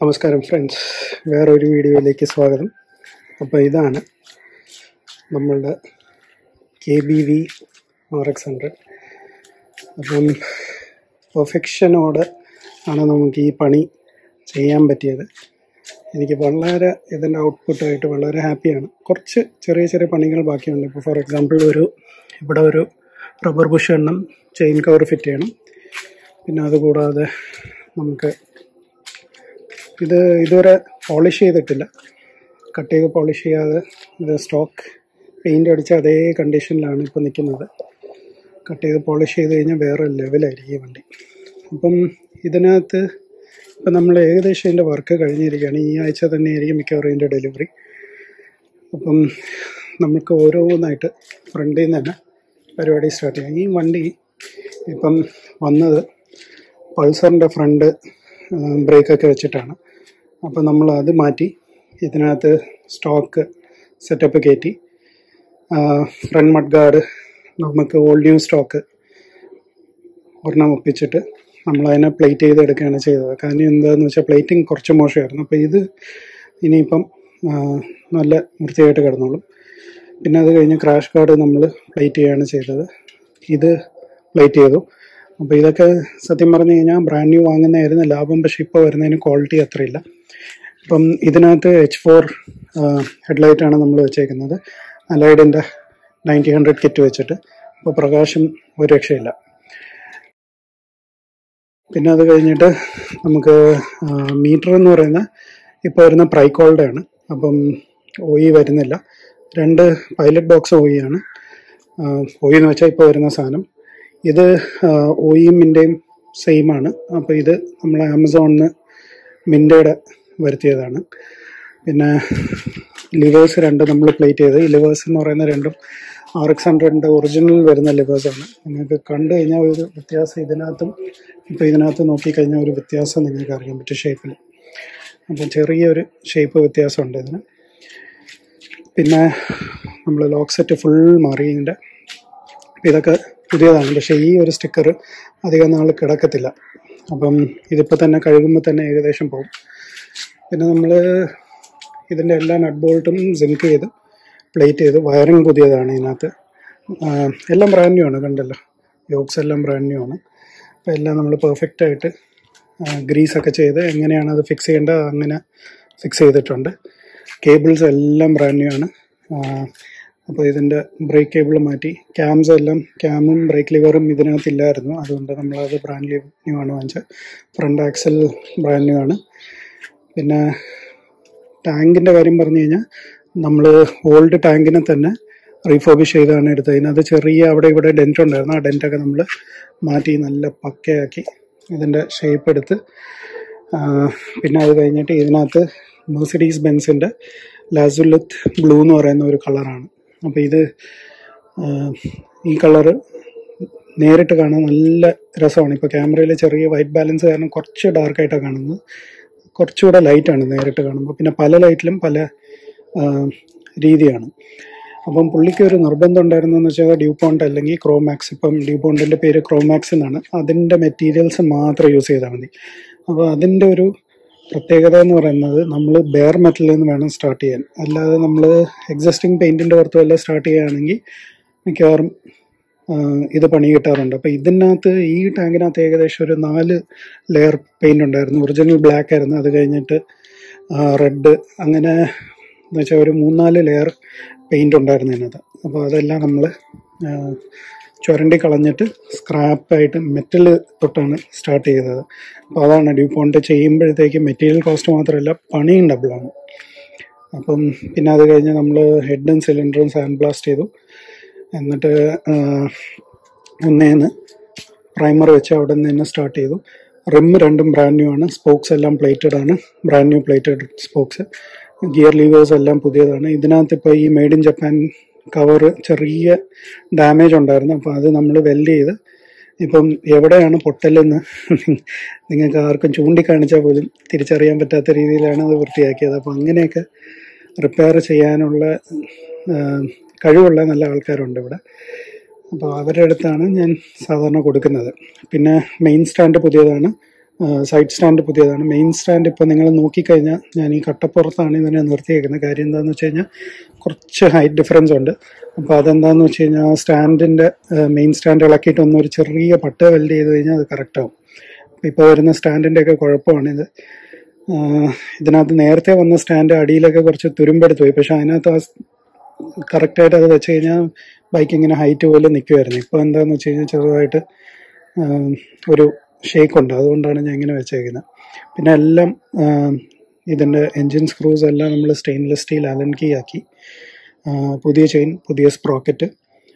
നമസ്കാരം ഫ്രണ്ട്സ് വേറൊരു വീഡിയോയിലേക്ക് സ്വാഗതം അപ്പോൾ ഇതാണ് നമ്മളുടെ K B V R X hundred അപ്പം പെർഫെക്ഷനോടെ ആണ് നമുക്ക് ഈ പണി ചെയ്യാൻ പറ്റിയത് എനിക്ക് വളരെ ഇതിൻ്റെ ഔട്ട്പുട്ടായിട്ട് വളരെ ഹാപ്പിയാണ് കുറച്ച് ചെറിയ ചെറിയ പണികൾ ബാക്കിയുണ്ട് ഇപ്പോൾ ഫോർ എക്സാമ്പിൾ ഒരു ഇവിടെ ഒരു റബ്ബർ ബുഷ് എണ്ണം ചെയിൻ കവർ ഫിറ്റ് ചെയ്യണം പിന്നെ അതുകൂടാതെ നമുക്ക് ഇത് ഇതുവരെ പോളിഷ് ചെയ്തിട്ടില്ല കട്ട് ചെയ്ത് പോളിഷ് ചെയ്യാതെ ഇത് സ്റ്റോക്ക് പെയിൻ്റ് അടിച്ച അതേ കണ്ടീഷനിലാണ് ഇപ്പോൾ നിൽക്കുന്നത് കട്ട് ചെയ്ത് പോളിഷ് ചെയ്ത് കഴിഞ്ഞാൽ വേറെ ലെവലായിരിക്കും ഈ വണ്ടി അപ്പം ഇതിനകത്ത് ഇപ്പം നമ്മൾ ഏകദേശം ഇതിൻ്റെ വർക്ക് കഴിഞ്ഞിരിക്കുകയാണ് ഈ ആഴ്ച തന്നെയായിരിക്കും മിക്കവാറും ഇതിൻ്റെ ഡെലിവറി അപ്പം നമുക്ക് ഓരോന്നായിട്ട് ഫ്രണ്ടിൽ നിന്ന് തന്നെ പരിപാടി സ്റ്റാർട്ട് ചെയ്യാം ഈ വണ്ടി ഇപ്പം വന്നത് പൾസറിൻ്റെ ഫ്രണ്ട് ബ്രേക്കൊക്കെ വെച്ചിട്ടാണ് അപ്പോൾ നമ്മൾ അത് മാറ്റി ഇതിനകത്ത് സ്റ്റോക്ക് സെറ്റപ്പ് കയറ്റി ഫ്രണ്ട് മഡ് ഗാർഡ് നമുക്ക് ഓൾഡ് ന്യൂ സ്റ്റോക്ക് ഒരെണ്ണം ഒപ്പിച്ചിട്ട് നമ്മളതിനെ പ്ലേറ്റ് ചെയ്തെടുക്കുകയാണ് ചെയ്തത് കാരണം എന്താണെന്ന് വെച്ചാൽ പ്ലേറ്റിംഗ് കുറച്ച് മോശമായിരുന്നു അപ്പോൾ ഇത് ഇനിയിപ്പം ആ, നല്ല വൃത്തിയായിട്ട് കിടന്നോളും പിന്നെ അത് കഴിഞ്ഞ് ക്രാഷ് ഗാർഡ് നമ്മൾ പ്ലേറ്റ് ചെയ്യുകയാണ് ചെയ്തത് ഇത് പ്ലേറ്റ് ചെയ്തു അപ്പോൾ ഇതൊക്കെ സത്യം പറഞ്ഞു കഴിഞ്ഞാൽ ബ്രാൻഡ് ന്യൂ വാങ്ങുന്നതായിരുന്നു ലാഭം പക്ഷെ ഇപ്പോൾ വരുന്നതിന് ക്വാളിറ്റി അത്രയില്ല അപ്പം ഇതിനകത്ത് എച്ച് ഫോർ ഹെഡ്ലൈറ്റാണ് നമ്മൾ വെച്ചേക്കുന്നത് അലൈഡിൻ്റെ നയൻറ്റി ഹൺഡ്രഡ് കിറ്റ് വെച്ചിട്ട് അപ്പോൾ പ്രകാശം ഒരു രക്ഷയില്ല പിന്നെ അത് കഴിഞ്ഞിട്ട് നമുക്ക് മീറ്റർ എന്ന് പറയുന്നത് ഇപ്പോൾ വരുന്ന പ്രൈക്കോളുടെ ആണ് അപ്പം ഒയി വരുന്നില്ല രണ്ട് പൈലറ്റ് ബോക്സ് ഒയി ആണ് ഒയി എന്ന് വെച്ചാൽ ഇപ്പോൾ വരുന്ന സാധനം ഇത് ഒയും മിൻ്റെയും സെയിം ആണ് അപ്പോൾ ഇത് നമ്മൾ ആമസോണിൽ നിന്ന് മിൻ്റയുടെ വരുത്തിയതാണ് പിന്നെ ലിവേഴ്സ് രണ്ട് നമ്മൾ പ്ലേറ്റ് ചെയ്ത് ഈ ലിവേഴ്സ് എന്ന് പറയുന്ന രണ്ടും ആർ എക്സ് ഹൺഡ്രഡിൻ്റെ ഒറിജിനൽ വരുന്ന ലിവേഴ്സാണ് നിങ്ങൾക്ക് കണ്ടു കഴിഞ്ഞാൽ ഒരു വ്യത്യാസം ഇതിനകത്തും ഇപ്പോൾ ഇതിനകത്ത് നോക്കിക്കഴിഞ്ഞാൽ ഒരു വ്യത്യാസം നിങ്ങൾക്ക് അറിയാൻ പറ്റും ഷേപ്പിൽ അപ്പം ചെറിയൊരു ഷേപ്പ് വ്യത്യാസമുണ്ട് ഇതിന് പിന്നെ നമ്മൾ ലോക്ക് സെറ്റ് ഫുൾ മാറി ഇതിൻ്റെ ഇതൊക്കെ പുതിയതാണ് പക്ഷേ ഈ ഒരു സ്റ്റിക്കർ അധികം നാൾ കിടക്കത്തില്ല അപ്പം ഇതിപ്പോൾ തന്നെ കഴുകുമ്പോൾ തന്നെ ഏകദേശം പോകും പിന്നെ നമ്മൾ ഇതിൻ്റെ എല്ലാ നട്ട് ബോൾട്ടും സിങ്ക് ചെയ്ത് പ്ലേറ്റ് ചെയ്ത് വയറിങ് പുതിയതാണ് ഇതിനകത്ത് ആ, എല്ലാം ബ്രാൻഡ് ന്യൂ ആണ് കണ്ടല്ലോ യോക്സ് എല്ലാം ബ്രാൻഡ് ന്യൂ ആണ് അപ്പോൾ എല്ലാം നമ്മൾ പെർഫെക്റ്റ് ആയിട്ട് ഗ്രീസൊക്കെ ചെയ്ത് എങ്ങനെയാണ് അത് ഫിക്സ് ചെയ്യേണ്ടത് അങ്ങനെ ഫിക്സ് ചെയ്തിട്ടുണ്ട് കേബിൾസ് എല്ലാം ബ്രാൻഡ് ന്യൂ ആണ് അപ്പോൾ ഇതിൻ്റെ ബ്രേക്ക് കേബിൾ മാറ്റി ക്യാംസ് എല്ലാം ക്യാമും ബ്രേക്ക് ലിവറും ഇതിനകത്ത് ഇല്ലായിരുന്നു അതുകൊണ്ട് നമ്മളത് ബ്രാൻഡ് ന്യൂ ആണ് വാങ്ങിച്ചത് ഫ്രണ്ട് ആക്സൽ ബ്രാൻഡ് ന്യൂ ആണ് പിന്നെ ടാങ്കിൻ്റെ കാര്യം പറഞ്ഞു കഴിഞ്ഞാൽ നമ്മൾ ഓൾഡ് ടാങ്കിനെ തന്നെ റീഫോബിഷ് ചെയ്താണ് എടുത്തത് അതിനകത്ത് ചെറിയ അവിടെ ഇവിടെ ഡെൻറ്റ് ഉണ്ടായിരുന്നു ആ ഡെൻറ്റൊക്കെ നമ്മൾ മാറ്റി നല്ല പക്കയാക്കി ഇതിൻ്റെ ഷേപ്പ് എടുത്ത് ആ, പിന്നെ അത് കഴിഞ്ഞിട്ട് ഇതിനകത്ത് മെർസിഡീസ് ബെൻസിൻ്റെ ലാസുലത്ത് ബ്ലൂ എന്ന് പറയുന്ന ഒരു കളറാണ് അപ്പോൾ ഇത് ആ, ഈ കളറ് നേരിട്ട് കാണാൻ നല്ല രസമാണ് ഇപ്പോൾ ക്യാമറയിൽ ചെറിയ വൈറ്റ് ബാലൻസ് കാരണം കുറച്ച് ഡാർക്കായിട്ടാണ് കാണുന്നത് കുറച്ചുകൂടെ ലൈറ്റാണ് നേരിട്ട് കാണുമ്പോൾ പിന്നെ പല ലൈറ്റിലും പല ആ, രീതിയാണ് അപ്പം പുള്ളിക്ക് ഒരു നിർബന്ധം ഉണ്ടായിരുന്നെന്ന് വെച്ചാൽ ഡ്യൂപോണ്ട് അല്ലെങ്കിൽ ക്രോമാക്സ് ഇപ്പം ഡ്യൂപോണ്ടിൻ്റെ പേര് ക്രോമാക്സ് എന്നാണ് അതിൻ്റെ മെറ്റീരിയൽസ് മാത്രം യൂസ് ചെയ്താൽ മതി അപ്പോൾ അതിൻ്റെ ഒരു പ്രത്യേകത എന്ന് പറയുന്നത് നമ്മൾ ബെയർ മെറ്റലിൽ നിന്ന് വേണം സ്റ്റാർട്ട് ചെയ്യാൻ അല്ലാതെ നമ്മൾ എക്സിസ്റ്റിംഗ് പെയിൻറ്റിൻ്റെ പുറത്ത് വല്ല സ്റ്റാർട്ട് ചെയ്യുകയാണെങ്കിൽ മിക്കവാറും ആ, ഇത് പണി കിട്ടാറുണ്ട് അപ്പോൾ ഇതിനകത്ത് ഈ ടാങ്കിനകത്ത് ഏകദേശം ഒരു നാല് ലെയർ പെയിൻ്റ് ഉണ്ടായിരുന്നു ഒറിജിനൽ ബ്ലാക്ക് ആയിരുന്നു അത് കഴിഞ്ഞിട്ട് റെഡ് അങ്ങനെ എന്ന് വെച്ചാൽ ഒരു മൂന്നാല് ലെയർ പെയിൻ്റ് ഉണ്ടായിരുന്നു ഇതിനകത്ത് അപ്പോൾ അതെല്ലാം നമ്മൾ ചുരണ്ടി കളഞ്ഞിട്ട് സ്ക്രാപ്പായിട്ട് മെറ്റൽ തൊട്ടാണ് സ്റ്റാർട്ട് ചെയ്തത് അപ്പോൾ അതാണ് ഡ്യൂപോണ്ട് ചെയ്യുമ്പോഴത്തേക്ക് മെറ്റീരിയൽ കോസ്റ്റ് മാത്രമല്ല പണിയും ഡബിളാണ് അപ്പം പിന്നെ അത് കഴിഞ്ഞ് നമ്മൾ ഹെഡും സിലിണ്ടറും സാൻഡ് ബ്ലാസ്റ്റ് ചെയ്തു എന്നിട്ട് ഒന്നേന്ന് പ്രൈമർ വെച്ച് അവിടെ നിന്ന് തന്നെ സ്റ്റാർട്ട് ചെയ്തു റിം രണ്ടും ബ്രാൻഡ് ന്യൂ ആണ് സ്പോക്സ് എല്ലാം പ്ലേറ്റഡ് ആണ് brand new plated spokes gear levers എല്ലാം പുതിയതാണ് ഇതിനകത്ത് ഇപ്പോൾ ഈ മെയ്ഡ് ഇൻ ജപ്പാൻ കവർ ചെറിയ ഡാമേജ് ഉണ്ടായിരുന്നു അപ്പോൾ അത് നമ്മൾ വെൽഡ് ചെയ്ത് ഇപ്പം എവിടെയാണ് പൊട്ടലെന്ന് നിങ്ങൾക്ക് ആർക്കും ചൂണ്ടിക്കാണിച്ചാൽ പോലും തിരിച്ചറിയാൻ പറ്റാത്ത രീതിയിലാണ് അത് വൃത്തിയാക്കിയത് അപ്പോൾ അങ്ങനെയൊക്കെ റിപ്പയർ ചെയ്യാനുള്ള ആ, കഴിവുള്ള നല്ല ആൾക്കാരുണ്ട് ഇവിടെ അപ്പോൾ അവരുടെ അടുത്താണ് ഞാൻ സാധാരണ കൊടുക്കുന്നത് പിന്നെ മെയിൻ സ്റ്റാൻഡ് പുതിയതാണ് സൈഡ് സ്റ്റാൻഡ് പുതിയതാണ് മെയിൻ സ്റ്റാൻഡ് ഇപ്പോൾ നിങ്ങൾ നോക്കിക്കഴിഞ്ഞാൽ ഞാൻ ഈ കട്ടപ്പുറത്താണ് ഇതിനെ നിർത്തിയേക്കുന്നത് കാര്യം എന്താണെന്ന് വെച്ച് കഴിഞ്ഞാൽ കുറച്ച് ഹൈറ്റ് ഡിഫറൻസ് ഉണ്ട് അപ്പോൾ അതെന്താണെന്ന് വെച്ച് കഴിഞ്ഞാൽ ആ സ്റ്റാൻഡിൻ്റെ മെയിൻ സ്റ്റാൻഡ് ഇളക്കിയിട്ട് ഒന്ന് ഒരു ചെറിയ പട്ട വെൽഡ് ചെയ്ത് കഴിഞ്ഞാൽ അത് കറക്റ്റ് ആവും ഇപ്പോൾ വരുന്ന സ്റ്റാൻഡിൻ്റെ ഒക്കെ കുഴപ്പമാണിത് ആഹ് ഇതിനകത്ത് നേരത്തെ വന്ന സ്റ്റാൻഡ് അടിയിലൊക്കെ കുറച്ച് തുരുമ്പെടുത്ത് പോയി പക്ഷെ അതിനകത്ത് ആ കറക്റ്റായിട്ട് അത് വെച്ച് കഴിഞ്ഞാൽ ബൈക്ക് ഇങ്ങനെ ഹൈറ്റ് പോലെ നിൽക്കുമായിരുന്നു ഇപ്പോൾ എന്താന്ന് വെച്ച് കഴിഞ്ഞാൽ ചെറുതായിട്ട് ആം, ഒരു ഷേക്ക് ഉണ്ട് അതുകൊണ്ടാണ് ഞാൻ ഇങ്ങനെ വെച്ചേക്കുന്നത് പിന്നെ എല്ലാം ആം, ഇതിൻ്റെ എൻജിൻ സ്ക്രൂസ് എല്ലാം നമ്മൾ സ്റ്റെയിൻലെസ് സ്റ്റീൽ അലൻ കീ ആക്കി ആ, പുതിയ ചെയിൻ പുതിയ സ്പ്രോക്കറ്റ്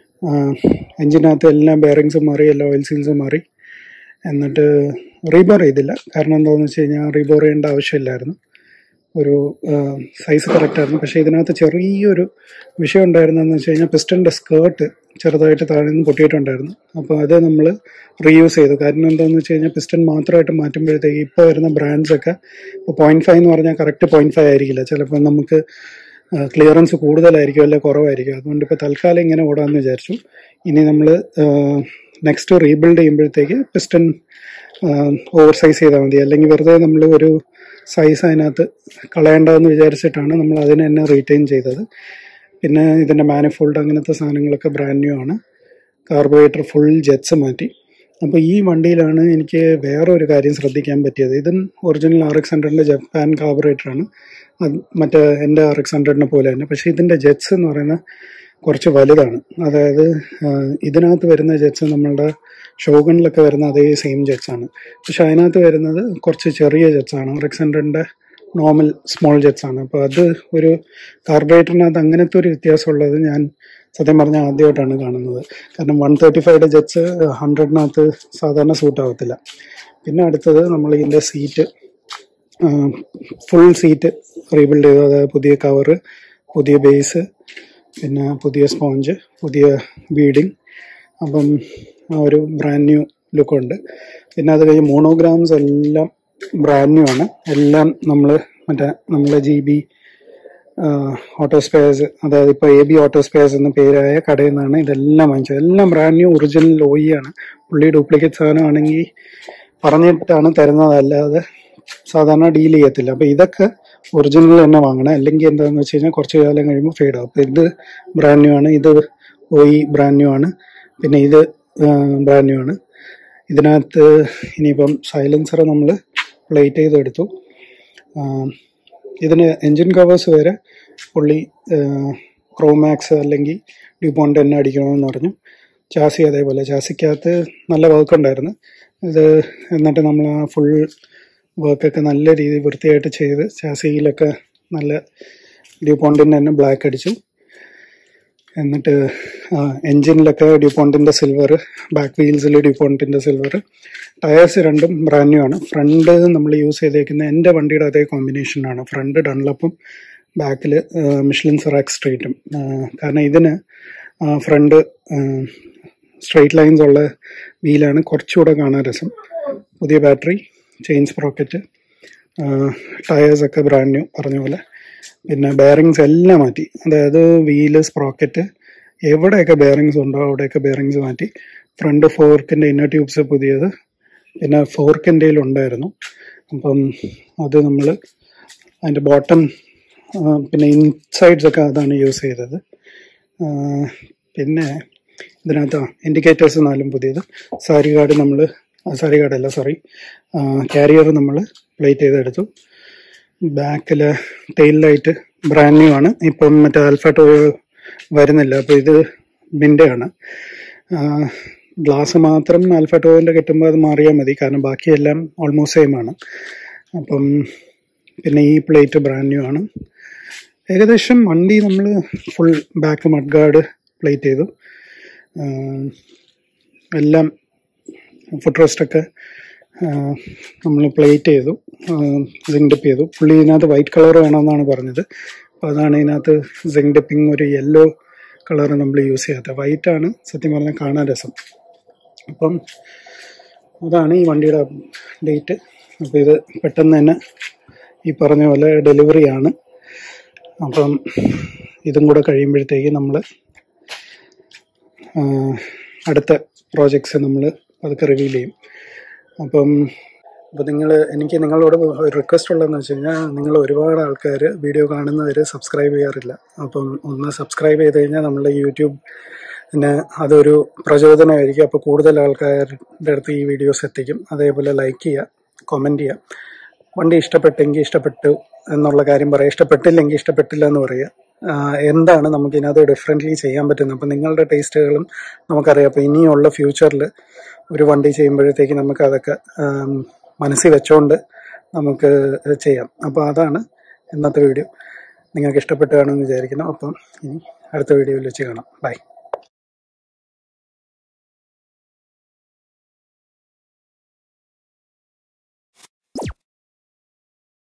എൻജിനകത്ത് എല്ലാ ബെയറിങ്സും മാറി എല്ലാ ഓയിൽ സീൽസും മാറി എന്നിട്ട് റീബോർ ചെയ്തില്ല കാരണം എന്താണെന്ന് വെച്ച് കഴിഞ്ഞാൽ റീബോർ ചെയ്യേണ്ട ആവശ്യമില്ലായിരുന്നു ഒരു സൈസ് കറക്റ്റ് ആയിരുന്നു പക്ഷേ ഇതിനകത്ത് ചെറിയൊരു വിഷയം ഉണ്ടായിരുന്നതെന്ന് വെച്ച് കഴിഞ്ഞാൽ പിസ്റ്റൻ്റെ സ്കേർട്ട് ചെറുതായിട്ട് താഴെ നിന്ന് പൊട്ടിയിട്ടുണ്ടായിരുന്നു അപ്പോൾ അത് നമ്മൾ റീയൂസ് ചെയ്തു കാരണം എന്താണെന്ന് വെച്ച് കഴിഞ്ഞാൽ പിസ്റ്റൺ മാത്രമായിട്ട് മാറ്റുമ്പോഴത്തേക്ക് ഇപ്പോൾ വരുന്ന ബ്രാൻഡ്സ് ഒക്കെ ഇപ്പോൾ പോയിന്റ് ഫൈവ് എന്ന് പറഞ്ഞാൽ കറക്റ്റ് പോയിന്റ് ഫൈവ് ആയിരിക്കില്ല ചിലപ്പോൾ നമുക്ക് ക്ലിയറൻസ് കൂടുതലായിരിക്കും അല്ലെ കുറവായിരിക്കും അതുകൊണ്ട് ഇപ്പോൾ തൽക്കാലം ഇങ്ങനെ ഓടാമെന്ന് വിചാരിച്ചു ഇനി നമ്മൾ നെക്സ്റ്റ് റീബിൽഡ് ചെയ്യുമ്പോഴത്തേക്ക് പിസ്റ്റൺ ഓവർ സൈസ് ചെയ്താൽ മതി അല്ലെങ്കിൽ വെറുതെ നമ്മൾ ഒരു സൈസ് അതിനകത്ത് കളയേണ്ടതെന്ന് വിചാരിച്ചിട്ടാണ് നമ്മൾ അതിനെ തന്നെ റീറ്റെയിൻ ചെയ്തത് പിന്നെ ഇതിൻ്റെ മാനിഫോൾഡ് അങ്ങനത്തെ സാധനങ്ങളൊക്കെ ബ്രാൻഡ് ന്യൂ ആണ് കാർബോറേറ്റർ ഫുൾ ജെറ്റ്സ് മാറ്റി അപ്പോൾ ഈ വണ്ടിയിലാണ് എനിക്ക് വേറെ ഒരു കാര്യം ശ്രദ്ധിക്കാൻ പറ്റിയത് ഇതും ഒറിജിനൽ ആർ എക്സ് ഹൺഡ്രഡിൻ്റെ ജപ്പാൻ കാർബറേറ്ററാണ് അത് മറ്റേ എൻ്റെ ആർ എക്സ് ഹൺഡ്രഡിനെ പോലെ തന്നെ പക്ഷേ ഇതിൻ്റെ ജെറ്റ്സ് എന്ന് പറയുന്നത് കുറച്ച് വലുതാണ് അതായത് ആ, ഇതിനകത്ത് വരുന്ന ജെറ്റ്സ് നമ്മളുടെ ഷോഗണിലൊക്കെ വരുന്ന അതേ സെയിം ജെറ്റ്സ് ആണ് പക്ഷെ അതിനകത്ത് വരുന്നത് കുറച്ച് ചെറിയ ജെറ്റ്സ് ആണ് ആർ എക്സ് ഹൺഡ്രഡിൻ്റെ നോർമൽ സ്മോൾ ജെറ്റ്സ് ആണ് അപ്പോൾ അത് ഒരു കാർബറേറ്ററിനകത്ത് അങ്ങനത്തെ ഒരു വ്യത്യാസമുള്ളത് ഞാൻ സത്യം പറഞ്ഞാൽ ആദ്യമായിട്ടാണ് കാണുന്നത് കാരണം വൺ തേർട്ടി ഫൈവ് ജെറ്റ്സ് ഹൺഡ്രഡിനകത്ത് സാധാരണ സൂട്ട് ആവത്തില്ല പിന്നെ അടുത്തത് നമ്മൾ ഇതിൻ്റെ സീറ്റ് ഫുൾ സീറ്റ് റീബിൽഡ് ചെയ്തു അതായത് പുതിയ കവറ് പുതിയ ബേസ് പിന്നെ പുതിയ സ്പോഞ്ച് പുതിയ ബീഡിങ് അപ്പം ആ ഒരു ബ്രാൻഡ് ന്യൂ ലുക്കുണ്ട് പിന്നെ അത് കഴിഞ്ഞ് മോണോഗ്രാംസ് എല്ലാം ബ്രാൻഡ് ന്യൂ ആണ് എല്ലാം നമ്മൾ മറ്റേ നമ്മളെ ജി ബി ഓട്ടോ സ്പെയർസ് അതായത് ഇപ്പോൾ എ ബി ഓട്ടോ സ്പെയർസ് എന്ന പേരായ കടയിൽ നിന്നാണ് ഇതെല്ലാം വാങ്ങിച്ചത് എല്ലാം ബ്രാൻഡ് ന്യൂ ഒറിജിനൽ ഓയി ആണ് പുള്ളി ഡ്യൂപ്ലിക്കേറ്റ് സാധനമാണെങ്കിൽ പറഞ്ഞിട്ടാണ് തരുന്നത് അല്ലാതെ സാധാരണ ഡീൽ ചെയ്യത്തില്ല അപ്പോൾ ഇതൊക്കെ ഒറിജിനൽ തന്നെ വാങ്ങണം അല്ലെങ്കിൽ എന്താണെന്ന് വെച്ച് കഴിഞ്ഞാൽ കുറച്ച് കാലം കഴിയുമ്പോൾ ഫെയ്ഡ് ആവും അപ്പോൾ ഇത് ബ്രാൻഡ് ന്യൂ ആണ് ഇത് ഓയി ബ്രാൻഡ് ന്യൂ ആണ് പിന്നെ ഇത് ബ്രാൻഡ് ന്യൂ ആണ് ഇതിനകത്ത് ഇനിയിപ്പം സൈലൻസർ നമ്മൾ പ്ലേറ്റ് ചെയ്തെടുത്തു ആ, ഇതിന് എൻജിൻ കവേഴ്സ് വരെ പുള്ളി ക്രോമാക്സ് അല്ലെങ്കിൽ ഡ്യൂപോണ്ട് തന്നെ അടിക്കണമെന്ന് പറഞ്ഞു ചാസി അതേപോലെ ചാസിക്കകത്ത് നല്ല വർക്ക് ഉണ്ടായിരുന്നു ഇത് എന്നിട്ട് നമ്മൾ ആ ഫുൾ വർക്കൊക്കെ നല്ല രീതിയിൽ വൃത്തിയായിട്ട് ചെയ്ത് ചാസിയിലൊക്കെ നല്ല ഡ്യൂപോണ്ടിൻ്റെ തന്നെ ബ്ലാക്ക് അടിച്ചു എന്നിട്ട് എൻജിനിലൊക്കെ ഡ്യൂപോണ്ടിൻ്റെ സിൽവർ ബാക്ക് വീൽസിൽ ഡ്യൂപോണ്ടിൻ്റെ സിൽവർ ടയേഴ്സ് രണ്ടും ബ്രാൻഡ് ന്യൂ ആണ് ഫ്രണ്ട് നമ്മൾ യൂസ് ചെയ്തേക്കുന്ന എൻ്റെ വണ്ടിയുടെ അതേ കോമ്പിനേഷനാണ് ഫ്രണ്ട് ഡൺലപ്പും ബാക്കിൽ മിഷ്ലിൻ സെറാക്സ് സ്ട്രേറ്റും കാരണം ഇതിന് ഫ്രണ്ട് സ്ട്രെയിറ്റ് ലൈൻസ് ഉള്ള വീലാണ് കുറച്ചുകൂടെ കാണാൻ രസം പുതിയ ബാറ്ററി ചെയിൻ സ്പ്രോക്കറ്റ് ടയേഴ്സ് ഒക്കെ ബ്രാൻഡ് ന്യൂ പറഞ്ഞ പോലെ പിന്നെ ബെയറിങ്സ് എല്ലാം മാറ്റി അതായത് വീല് സ്പ്രോക്കറ്റ് എവിടെയൊക്കെ ബെയറിങ്സ് ഉണ്ടോ അവിടെയൊക്കെ ബെയറിങ്സ് മാറ്റി ഫ്രണ്ട് ഫോർക്കിൻ്റെ ഇന്നർ ട്യൂബ്സ് പുതിയത് പിന്നെ ഫോർക്കിൻ്റെ ഉണ്ടായിരുന്നു അപ്പം അത് നമ്മൾ അതിൻ്റെ ബോട്ടം പിന്നെ ഇൻസൈഡ്സ് ഒക്കെ അതാണ് യൂസ് ചെയ്തത് ആ, പിന്നെ ഇതിനകത്ത് ഇൻഡിക്കേറ്റേഴ്സ് നാലും പുതിയത് സാരി കാർഡ് നമ്മൾ സാരി കാർഡ് അല്ല സോറി കാരിയർ നമ്മൾ പ്ലേറ്റ് ചെയ്തെടുത്തു ബാക്കിൽ ടെയിൽ ലൈറ്റ് ബ്രാൻഡ് ന്യൂ ആണ് ഇപ്പം മറ്റേ ആൽഫ ടോ വരുന്നില്ല അപ്പോൾ ഇത് ബിൻ്റെ ആണ് ഗ്ലാസ് മാത്രം ആൽഫ ടോവിൻ്റെ കിട്ടുമ്പോൾ അത് മാറിയാൽ മതി കാരണം ബാക്കിയെല്ലാം ഓൾമോസ്റ്റ് സെയിം ആണ് അപ്പം പിന്നെ ഈ പ്ലേറ്റ് ബ്രാൻഡ് ന്യൂ ആണ് ഏകദേശം വണ്ടി നമ്മൾ full back mud guard plate ചെയ്തു ആഹ് എല്ലാം ഫുഡ് റെസ്റ്റൊക്കെ നമ്മൾ പ്ലേറ്റ് ചെയ്തു സിങ് ഡിപ്പ് ചെയ്തു പുള്ളി ഇതിനകത്ത് വൈറ്റ് കളർ വേണമെന്നാണ് പറഞ്ഞത് അപ്പോൾ അതാണ് ഇതിനകത്ത് സിങ് ഡിപ്പിംഗ് ഒരു യെല്ലോ കളർ നമ്മൾ യൂസ് ചെയ്യാത്തത് വൈറ്റ് ആണ് സത്യം പറഞ്ഞാൽ കാണാൻ രസം അപ്പം അതാണ് ഈ വണ്ടിയുടെ ഡേറ്റ് അപ്പോൾ ഇത് പെട്ടെന്ന് തന്നെ ഈ പറഞ്ഞ പോലെ ഡെലിവറി ആണ് അപ്പം ഇതും കൂടെ കഴിയുമ്പോഴത്തേക്ക് നമ്മൾ അടുത്ത പ്രോജക്ട്സ് നമ്മൾ അതൊക്കെ റിവീൽ ചെയ്യും അപ്പം അപ്പോൾ നിങ്ങൾ എനിക്ക് നിങ്ങളോട് ഒരു റിക്വസ്റ്റ് ഉള്ളതെന്ന് വെച്ച് കഴിഞ്ഞാൽ നിങ്ങൾ ഒരുപാട് ആൾക്കാർ വീഡിയോ കാണുന്നവർ സബ്സ്ക്രൈബ് ചെയ്യാറില്ല അപ്പം ഒന്ന് സബ്സ്ക്രൈബ് ചെയ്ത് കഴിഞ്ഞാൽ നമ്മളുടെ യൂട്യൂബിന് അതൊരു പ്രചോദനമായിരിക്കും അപ്പോൾ കൂടുതൽ ആൾക്കാരുടെ അടുത്ത് ഈ വീഡിയോസ് എത്തിക്കും അതേപോലെ ലൈക്ക് ചെയ്യുക കമൻറ്റ് ചെയ്യുക വണ്ടി ഇഷ്ടപ്പെട്ടെങ്കിൽ ഇഷ്ടപ്പെട്ടു എന്നുള്ള കാര്യം പറയുക ഇഷ്ടപ്പെട്ടില്ലെങ്കിൽ ഇഷ്ടപ്പെട്ടില്ല എന്ന് പറയുക ആഹ് എന്താണ് നമുക്ക് ഇതിനകത്ത് ഡിഫറെൻ്റ്ലി ചെയ്യാൻ പറ്റുന്നത് അപ്പം നിങ്ങളുടെ ടേസ്റ്റുകളും നമുക്കറിയാം അപ്പോൾ ഇനിയുള്ള ഫ്യൂച്ചറിൽ ഒരു വണ്ടി ചെയ്യുമ്പോഴത്തേക്ക് നമുക്ക് അതൊക്കെ ആം, മനസ്സിൽ വെച്ചുകൊണ്ട് നമുക്ക് ചെയ്യാം അപ്പോൾ അതാണ് ഇന്നത്തെ വീഡിയോ നിങ്ങൾക്ക് ഇഷ്ടപ്പെട്ട് കാണുമെന്ന് വിചാരിക്കുന്നു അപ്പം ഇനി അടുത്ത വീഡിയോയിൽ വെച്ച് കാണാം ബൈ